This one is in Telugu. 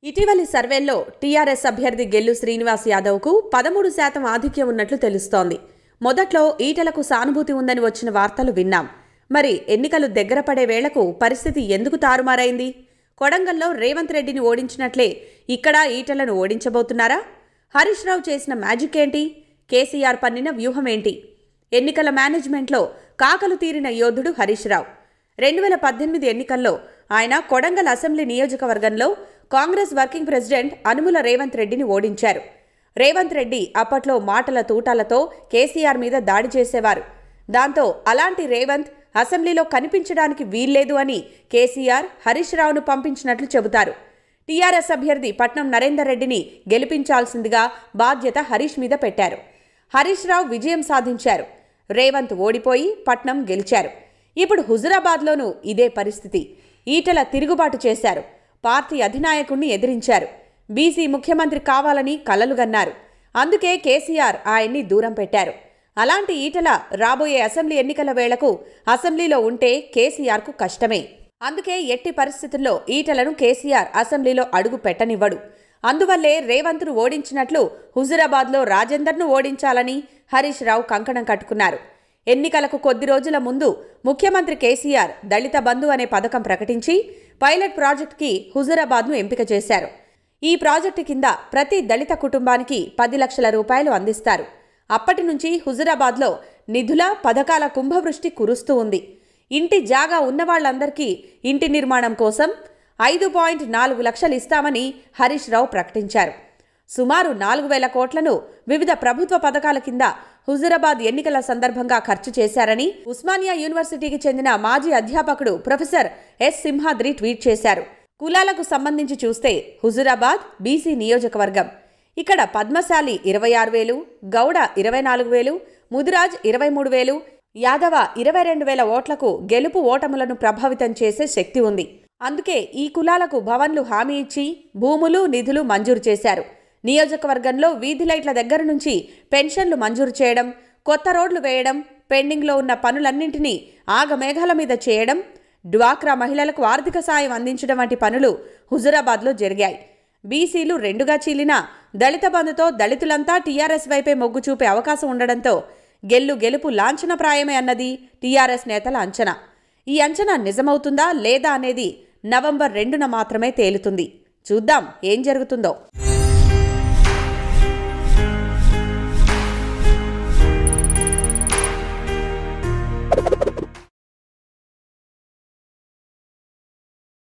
ఇటీవలి సర్వేల్లో టీఆర్ఎస్ అభ్యర్థి గెల్లు శ్రీనివాస్ యాదవ్కు పదమూడు శాతం ఆధిక్యం ఉన్నట్లు తెలుస్తోంది మొదట్లో ఈటలకు సానుభూతి ఉందని వచ్చిన వార్తలు విన్నాం మరి ఎన్నికలు దగ్గర పడే వేళకు పరిస్థితి ఎందుకు తారుమారైంది కొడంగల్లో రేవంత్ రెడ్డిని ఓడించినట్లే ఇక్కడ ఈటలను ఓడించబోతున్నారా హరీష్ రావు చేసిన మ్యాజిక్ ఏంటి కేసీఆర్ పన్నిన వ్యూహం ఏంటి ఎన్నికల మేనేజ్మెంట్లో కాకలు తీరిన యోధుడు హరీష్ రావు రెండు వేల పద్దెనిమిది ఎన్నికల్లో ఆయన కొడంగల్ అసెంబ్లీ నియోజకవర్గంలో కాంగ్రెస్ వర్కింగ్ ప్రెసిడెంట్ అనుముల రేవంత్ రెడ్డిని ఓడించారు రేవంత్ రెడ్డి అప్పట్లో మాటల తూటాలతో కేసీఆర్ మీద దాడి చేసేవారు దాంతో అలాంటి రేవంత్ అసెంబ్లీలో కనిపించడానికి వీల్లేదు అని కేసీఆర్ హరీష్ రావును పంపించినట్లు చెబుతారు టీఆర్ఎస్ అభ్యర్థి పట్నం నరేందర్ రెడ్డిని గెలిపించాల్సిందిగా బాధ్యత హరీష్ మీద పెట్టారు హరీష్ రావు విజయం సాధించారు రేవంత్ ఓడిపోయి పట్నం గెలిచారు ఇప్పుడు హుజురాబాద్లోనూ ఇదే పరిస్థితి ఈటల తిరుగుబాటు చేశారు పార్టీ అధినాయకుణ్ణి ఎదిరించారు బీసీ ముఖ్యమంత్రి కావాలని కలలుగన్నారు అందుకే కేసీఆర్ ఆయన్ని దూరం పెట్టారు అలాంటి ఈటల రాబోయే అసెంబ్లీ ఎన్నికల వేళకు అసెంబ్లీలో ఉంటే కేసీఆర్కు కష్టమే అందుకే ఎట్టి పరిస్థితుల్లో ఈటలను కేసీఆర్ అసెంబ్లీలో అడుగు పెట్టనివ్వడు అందువల్లే రేవంత్ను ఓడించినట్లు హుజురాబాద్లో రాజేందర్ను ఓడించాలని హరీష్ రావు కంకణం కట్టుకున్నారు ఎన్నికలకు కొద్ది రోజుల ముందు ముఖ్యమంత్రి కేసీఆర్ దళిత బంధు అనే పథకం ప్రకటించి పైలట్ ప్రాజెక్టుకి హుజురాబాద్ను ఎంపిక చేశారు ఈ ప్రాజెక్టు కింద ప్రతి దళిత కుటుంబానికి పది లక్షల రూపాయలు అందిస్తారు అప్పటి నుంచి హుజురాబాద్లో నిధుల పథకాల కుంభవృష్టి కురుస్తూ ఉంది ఇంటి జాగా ఉన్నవాళ్లందరికీ ఇంటి నిర్మాణం కోసం ఐదు పాయింట్ నాలుగు లక్షలు ఇస్తామని హరీష్ రావు ప్రకటించారు సుమారు నాలుగు వేల కోట్లను వివిధ ప్రభుత్వ పథకాల కింద హుజురాబాద్ ఎన్నికల సందర్భంగా ఖర్చు చేశారని ఉస్మానియా యూనివర్సిటీకి చెందిన మాజీ అధ్యాపకుడు ప్రొఫెసర్ ఎస్ సింహాద్రి ట్వీట్ చేశారు కులాలకు సంబంధించి చూస్తే హుజురాబాద్ బీసీ నియోజకవర్గం ఇక్కడ పద్మశాలి ఇరవై ఆరు వేలు గౌడ ఇరవై నాలుగు వేలు ముదిరాజ్ ఇరవై మూడు వేలు యాదవ ఇరవై రెండు వేల ఓట్లకు గెలుపు ఓటములను ప్రభావితం చేసే శక్తి ఉంది అందుకే ఈ కులాలకు భవన్లు హామీ ఇచ్చి భూములు నిధులు మంజూరు చేశారు నియోజకవర్గంలో వీధి లైట్ల దగ్గర నుంచి పెన్షన్లు మంజూరు చేయడం కొత్త రోడ్లు వేయడం పెండింగ్లో ఉన్న పనులన్నింటినీ ఆగమేఘాల మీద చేయడం డ్వాక్రా మహిళలకు ఆర్థిక సాయం అందించడం వంటి పనులు హుజురాబాద్లో జరిగాయి బీసీలు రెండుగా చీలిన దళిత బంధుతో దళితులంతా టీఆర్ఎస్ వైపే మొగ్గు చూపే అవకాశం ఉండడంతో గెల్లు గెలుపు లాంఛనప్రాయమే అన్నది టీఆర్ఎస్ నేతల అంచనా ఈ అంచనా నిజమవుతుందా లేదా అనేది నవంబర్ రెండున మాత్రమే తేలుతుంది చూద్దాం ఏం జరుగుతుందో